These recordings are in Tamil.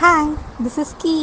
Hi, this is Key.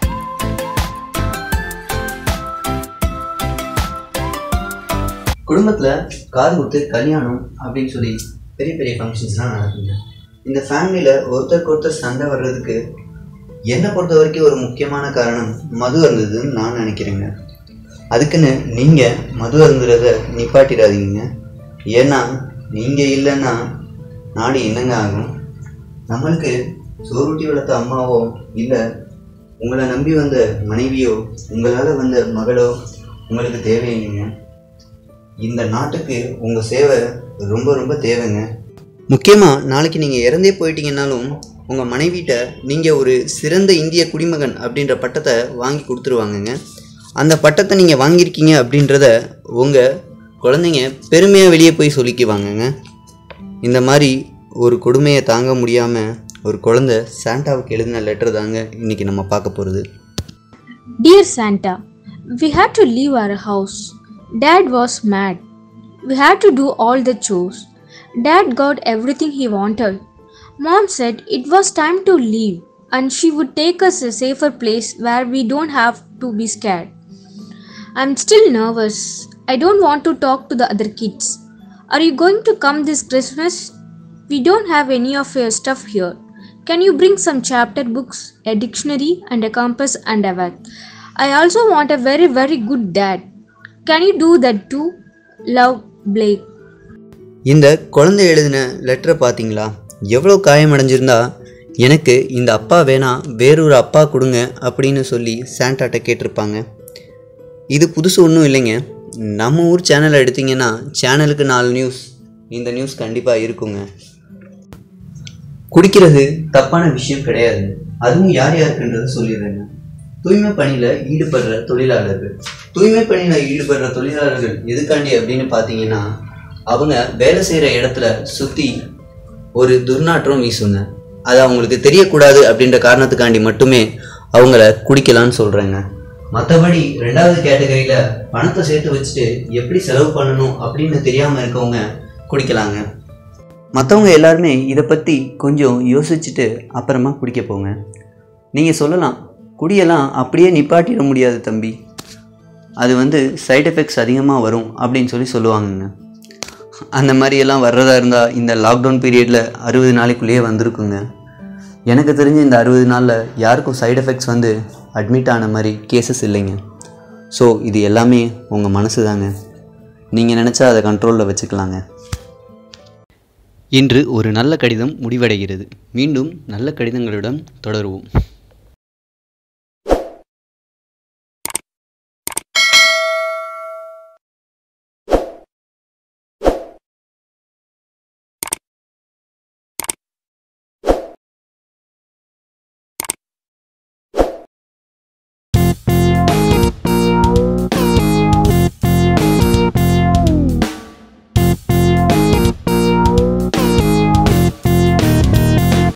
குடும்பத்தில் காது குத்து கல்யாணம் அப்படின்னு சொல்லி பெரிய பெரிய ஃபங்க்ஷன்ஸ்லாம் நடக்குங்க இந்த ஃபேமிலியில் ஒருத்தருக்கு ஒருத்தர் சண்டை வர்றதுக்கு என்னை பொறுத்த வரைக்கும் ஒரு முக்கியமான காரணம் மது இருந்ததுன்னு நான் நினைக்கிறேங்க அதுக்குன்னு நீங்கள் மது அருந்துறத நிப்பாட்டிடாதீங்க ஏன்னா நீங்கள் இல்லைன்னா நாடு என்னங்க ஆகும் நம்மளுக்கு சோறுட்டி வளர்த்த அம்மாவோ இல்லை உங்களை நம்பி வந்த மனைவியோ உங்களால் வந்த மகளோ உங்களுக்கு தேவையில்லைங்க இந்த நாட்டுக்கு உங்கள் சேவை ரொம்ப ரொம்ப தேவைங்க முக்கியமாக நாளைக்கு நீங்கள் இறந்தே போயிட்டீங்கன்னாலும் உங்கள் மனைவிட்ட நீங்கள் ஒரு சிறந்த இந்திய குடிமகன் அப்படின்ற பட்டத்தை வாங்கி கொடுத்துருவாங்கங்க அந்த பட்டத்தை நீங்கள் வாங்கியிருக்கீங்க அப்படின்றத உங்கள் குழந்தைங்க பெருமையாக வெளியே போய் சொல்லிக்குவாங்கங்க இந்த மாதிரி ஒரு கொடுமையை தாங்க முடியாமல் ஒரு குழந்தை சாண்டாவுக்கு எழுதின லெட்டர் தாங்க இன்றைக்கி நம்ம பார்க்க போகிறது Dear Santa, we had to leave our house. Dad was mad. We had to do all the chores. Dad got everything he wanted. Mom said it was time to leave and she would take us a safer place where we don't have to be scared. I'm still nervous. I don't want to talk to the other kids. Are you going to come this Christmas? We don't have any of your stuff here. Can you bring some chapter books, a dictionary, and a compass and a wax? I also want a very, very good dad. Can you do that too? Love, Blake. இந்த குழந்தை எழுதின லெட்டரை பார்த்தீங்களா எவ்வளோ காயமடைஞ்சிருந்தா எனக்கு இந்த அப்பா வேணாம் வேறொரு அப்பா கொடுங்க அப்படின்னு சொல்லி சாண்டாட்ட கேட்டிருப்பாங்க இது புதுசு ஒன்றும் இல்லைங்க நம்ம ஊர் சேனலை எடுத்தீங்கன்னா சேனலுக்கு நாலு நியூஸ் இந்த நியூஸ் கண்டிப்பாக இருக்குங்க குடிக்கிறது தப்பான விஷயம் கிடையாது அதுவும் யார் யாருக்குன்றதை சொல்லிடுறேங்க தூய்மை பணியில் ஈடுபடுற தொழிலாளர்கள் தூய்மை பணியில் ஈடுபடுற தொழிலாளர்கள் எதுக்காண்டி அப்படின்னு பார்த்தீங்கன்னா அவங்க வேலை செய்கிற இடத்துல சுற்றி ஒரு துர்நாற்றம் வீசுங்க அது அவங்களுக்கு தெரியக்கூடாது அப்படின்ற காரணத்துக்காண்டி மட்டுமே அவங்கள குடிக்கலான்னு சொல்கிறேங்க மற்றபடி ரெண்டாவது கேட்டகரியில் பணத்தை சேர்த்து வச்சுட்டு எப்படி செலவு பண்ணணும் அப்படின்னு தெரியாமல் இருக்கவங்க குடிக்கலாங்க மற்றவங்க எல்லாருமே இதை பற்றி கொஞ்சம் யோசிச்சுட்டு அப்புறமா குடிக்க போங்க நீங்கள் சொல்லலாம் குடியெல்லாம் அப்படியே நிப்பாட்டிட முடியாது தம்பி அது வந்து சைடு எஃபெக்ட்ஸ் அதிகமாக வரும் அப்படின்னு சொல்லி சொல்லுவாங்கங்க அந்த மாதிரியெல்லாம் வர்றதா இருந்தால் இந்த லாக்டவுன் பீரியடில் அறுபது நாளைக்குள்ளேயே வந்திருக்குங்க எனக்கு தெரிஞ்ச இந்த அறுபது நாளில் யாருக்கும் சைடு எஃபெக்ட்ஸ் வந்து அட்மிட் ஆன மாதிரி கேசஸ் இல்லைங்க ஸோ இது எல்லாமே உங்கள் மனசு தாங்க நீங்கள் நினச்சா அதை கண்ட்ரோலில் வச்சுக்கலாங்க இன்று ஒரு நல்ல கடிதம் முடிவடைகிறது மீண்டும் நல்ல கடிதங்களுடன் தொடருவோம்